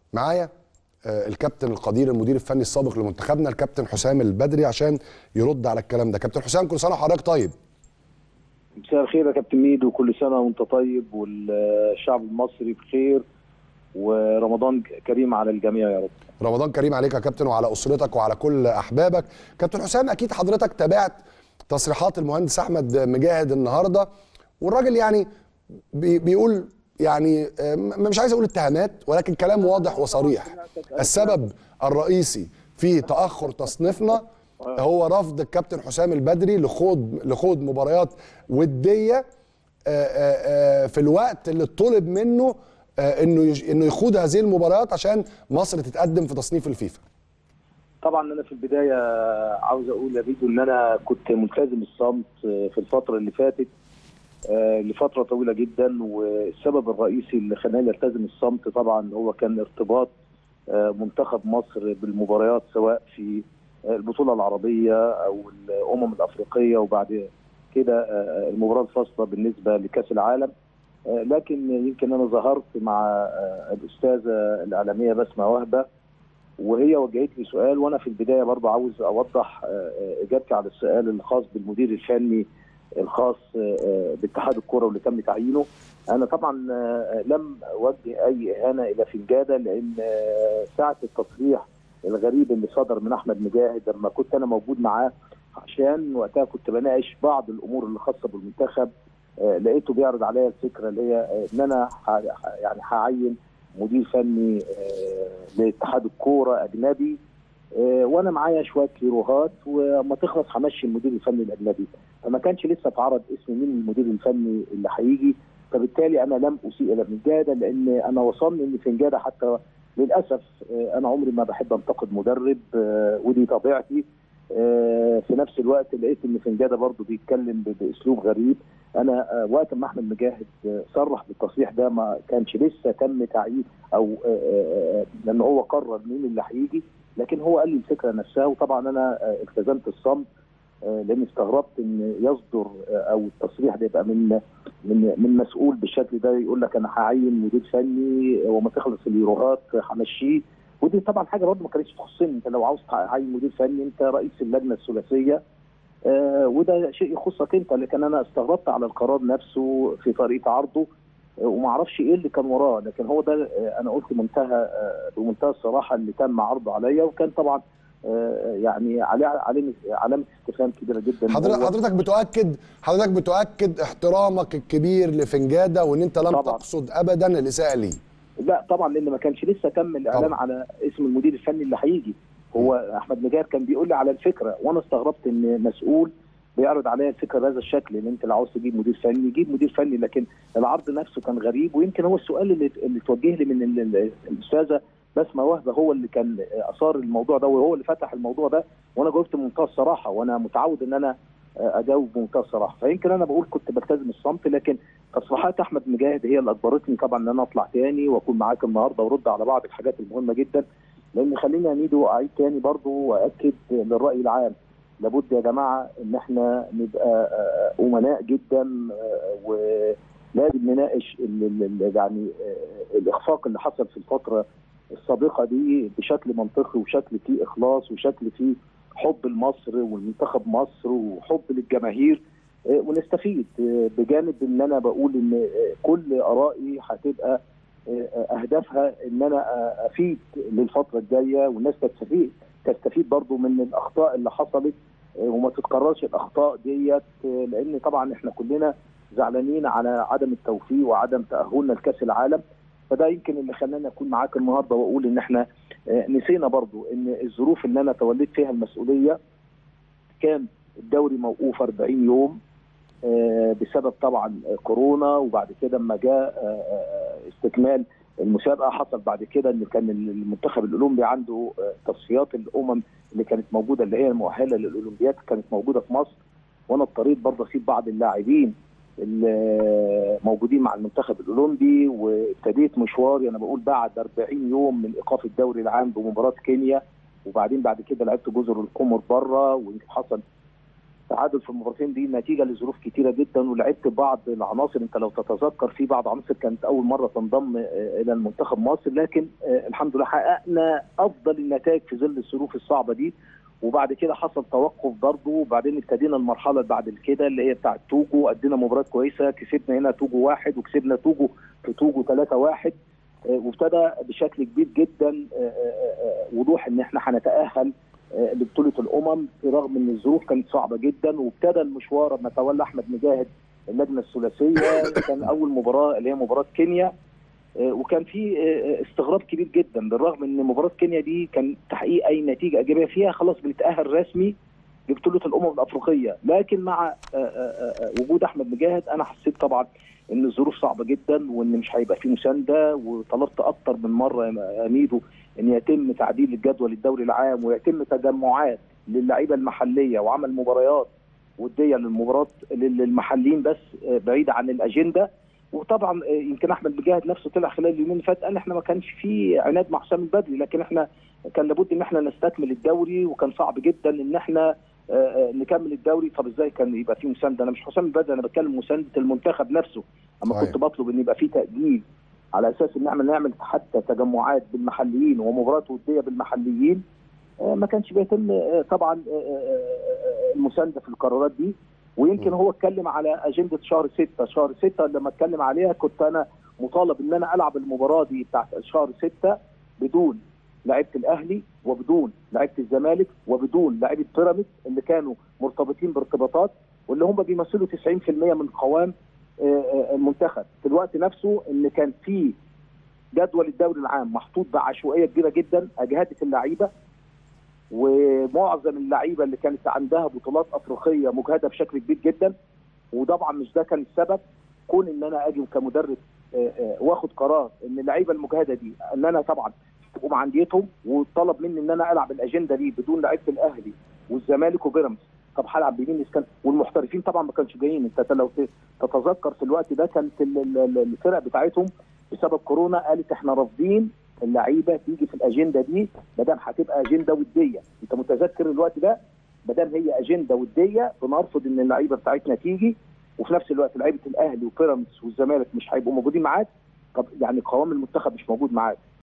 معايا آه، الكابتن القدير المدير الفني السابق لمنتخبنا الكابتن حسام البدري عشان يرد على الكلام ده كابتن حسام كل سنه وحضرتك طيب مساء الخير يا كابتن ميدو كل سنه وانت طيب والشعب المصري بخير ورمضان كريم على الجميع يا رب رمضان كريم عليك يا كابتن وعلى اسرتك وعلى كل احبابك كابتن حسام اكيد حضرتك تابعت تصريحات المهندس احمد مجاهد النهارده والراجل يعني بي بيقول يعني آه، م- مش عايز اقول اتهامات ولكن كلام واضح وصريح السبب الرئيسي في تاخر تصنيفنا هو رفض الكابتن حسام البدري لخوض لخوض مباريات وديه آه، آه، آه، في الوقت اللي طلب منه آه، انه يش- انه يخوض هذه المباريات عشان مصر تتقدم في تصنيف الفيفا طبعا انا في البدايه عاوز اقول يا بيدو ان انا كنت ملتزم الصمت في الفتره اللي فاتت آه، لفتره طويله جدا والسبب الرئيسي اللي خلاني التزم الصمت طبعا هو كان ارتباط آه، منتخب مصر بالمباريات سواء في آه، البطوله العربيه او الامم الافريقيه وبعد كده آه، المباراه الفاصله بالنسبه لكاس العالم آه، لكن يمكن انا ظهرت مع آه، الاستاذه الاعلاميه بسمه وهبه وهي وجهت لي سؤال وانا في البدايه برضه عاوز اوضح آه، آه، اجابتي على السؤال الخاص بالمدير الفني الخاص آه، آه، باتحاد الكره واللي تم تعيينه انا طبعا آه، لم اوجه اي اهانه الى فنجاده لان آه، ساعه التصريح الغريب اللي صدر من احمد مجاهد لما كنت انا موجود معاه عشان وقتها كنت بناقش بعض الامور اللي خاصه بالمنتخب آه، لقيته بيعرض عليا الفكره اللي هي آه، ان انا ه- ه- يعني هعين مدير فني آه، لاتحاد الكوره اجنبي آه، وانا معايا شويه كيروهات وما تخلص همشي المدير الفني الاجنبي فما كانش لسه اتعرض اسم مين المدير الفني اللي هيجي فبالتالي انا لم اسيء الى فنجاده لان انا وصلني ان فنجاده حتى للاسف آه، انا عمري ما بحب انتقد مدرب آه، ودي طبيعتي آه، في نفس الوقت لقيت ان فنجاده برضه بيتكلم ب- باسلوب غريب انا آه، وقت ما احمد مجاهد آه، صرح بالتصريح ده ما كانش لسه تم تعيين او آه، آه، آه، لان هو قرر مين اللي هيجي لكن هو قال لي الفكره نفسها وطبعا انا آه، التزمت الصمت آه، لان استغربت ان يصدر آه، او التصريح ده يبقى من من من مسؤول بالشكل ده يقول لك انا هعين مدير فني وما تخلص اليوروهات همشيه ودي طبعا حاجه برضه ما كانتش تخصني انت لو عاوز تعين مدير فني انت رئيس اللجنه الثلاثيه آه، وده شيء يخصك انت لكن انا استغربت على القرار نفسه في طريقه عرضه آه، وما اعرفش ايه اللي كان وراه لكن هو ده آه، انا قلت منتهى آه، بمنتهى الصراحه اللي تم عرضه عليا وكان طبعا آه، يعني عليه علامه علامه استفهام كبيره جدا حضرتك هو- حضرتك بتؤكد حضرتك بتؤكد احترامك الكبير لفنجاده وان انت لم طبعاً. تقصد ابدا الاساءه ليه لا طبعا لان ما كانش لسه تم الاعلان طبعا. على اسم المدير الفني اللي هيجي هو احمد نجار كان بيقول لي على الفكره وانا استغربت ان مسؤول بيعرض عليا الفكره بهذا الشكل ان انت لو عاوز تجيب مدير فني جيب مدير فني لكن العرض نفسه كان غريب ويمكن هو السؤال اللي اللي توجه لي من ال- ال- الاستاذه بسمه وهبه هو اللي كان اثار الموضوع ده وهو اللي فتح الموضوع ده وانا جاوبت بمنتهى الصراحه وانا متعود ان انا اجاوب بمنتهى الصراحه فيمكن انا بقول كنت بلتزم الصمت لكن تصريحات احمد مجاهد هي اللي اجبرتني طبعا ان انا اطلع تاني واكون معاك النهارده وارد على بعض الحاجات المهمه جدا لان خليني يا ميدو اعيد تاني برضو واكد للراي العام لابد يا جماعه ان احنا نبقى آه، امناء جدا آه، ولازم نناقش ال- ال- ال- يعني آه، الاخفاق اللي حصل في الفتره السابقه دي بشكل منطقي وشكل فيه اخلاص وشكل فيه حب لمصر والمنتخب مصر وحب للجماهير آه، ونستفيد آه، بجانب ان انا بقول ان آه، كل ارائي هتبقى آه، اهدافها ان انا آه، افيد للفتره الجايه والناس تستفيد تستفيد برضو من الاخطاء اللي حصلت آه، وما تتكررش الاخطاء ديت آه، لان طبعا احنا كلنا زعلانين على عدم التوفيق وعدم تاهلنا لكاس العالم فده يمكن اللي خلاني اكون معاك النهارده واقول ان احنا آه، نسينا برضو ان الظروف اللي انا توليت فيها المسؤوليه كان الدوري موقوف 40 يوم آه، بسبب طبعا كورونا وبعد كده اما جاء آه، آه، استكمال المسابقه حصل بعد كده ان كان المنتخب الاولمبي عنده آه، تصفيات الامم اللي كانت موجوده اللي هي المؤهله للاولمبياد كانت موجوده في مصر وانا اضطريت برضه اسيب بعض اللاعبين اللي موجودين مع المنتخب الاولمبي وابتديت مشواري انا بقول بعد 40 يوم من ايقاف الدوري العام بمباراه كينيا وبعدين بعد كده لعبت جزر القمر بره ويمكن حصل تعادل في المباراتين دي نتيجه لظروف كتيره جدا ولعبت بعض العناصر انت لو تتذكر في بعض عناصر كانت اول مره تنضم الى المنتخب مصر لكن الحمد لله حققنا افضل النتائج في ظل الظروف الصعبه دي وبعد كده حصل توقف برضه وبعدين ابتدينا المرحله اللي بعد كده اللي هي بتاعه توجو ادينا مباراه كويسه كسبنا هنا توجو واحد وكسبنا توجو في توجو 3 واحد وابتدى بشكل كبير جدا وضوح ان احنا هنتاهل لبطوله الامم رغم ان الظروف كانت صعبه جدا وابتدى المشوار لما تولى احمد مجاهد اللجنه الثلاثيه كان اول مباراه اللي هي مباراه كينيا وكان في استغراب كبير جدا بالرغم ان مباراه كينيا دي كان تحقيق اي نتيجه ايجابيه فيها خلاص بنتاهل رسمي لبطوله الامم الافريقيه لكن مع وجود احمد مجاهد انا حسيت طبعا ان الظروف صعبه جدا وان مش هيبقى في مسانده وطلبت اكتر من مره يا ميدو ان يتم تعديل الجدول الدوري العام ويتم تجمعات للعيبه المحليه وعمل مباريات وديه للمباراه للمحليين بس بعيد عن الاجنده وطبعا يمكن احمد مجاهد نفسه طلع خلال اليومين اللي فات قال احنا ما كانش في عناد مع حسام البدري لكن احنا كان لابد ان احنا نستكمل الدوري وكان صعب جدا ان احنا نكمل الدوري طب ازاي كان يبقى في مسانده انا مش حسام البدري انا بتكلم مسانده المنتخب نفسه اما صحيح. كنت بطلب ان يبقى في تاجيل على اساس ان احنا نعمل حتى تجمعات بالمحليين ومباريات وديه بالمحليين ما كانش بيتم طبعا المسانده في القرارات دي ويمكن هو اتكلم على اجنده شهر 6 شهر 6 لما اتكلم عليها كنت انا مطالب ان انا العب المباراه دي بتاعت شهر 6 بدون لعيبه الاهلي وبدون لعيبه الزمالك وبدون لعيبه بيراميدز اللي كانوا مرتبطين بارتباطات واللي هم بيمثلوا 90% من قوام المنتخب في الوقت نفسه ان كان في جدول الدوري العام محطوط بعشوائيه كبيره جدا اجهدت اللعيبه ومعظم اللعيبه اللي كانت عندها بطولات افريقيه مجهده بشكل كبير جدا وطبعا مش ده كان السبب كون ان انا اجي كمدرب واخد قرار ان اللعيبه المجهده دي ان انا طبعا تقوم عنديتهم وطلب مني ان انا العب الاجنده دي بدون لعيبه الاهلي والزمالك وبيراميدز طب هلعب بمين كان والمحترفين طبعا ما كانش جايين انت لو تتذكر في الوقت ده كانت الفرق بتاعتهم بسبب كورونا قالت احنا رافضين اللعيبه تيجي في الاجنده دي ما دام هتبقى اجنده وديه انت متذكر الوقت ده ما دام هي اجنده وديه بنرفض ان اللعيبه بتاعتنا تيجي وفي نفس الوقت لعيبه الاهلي وبيراميدز والزمالك مش هيبقوا موجودين معاك طب يعني قوام المنتخب مش موجود معاك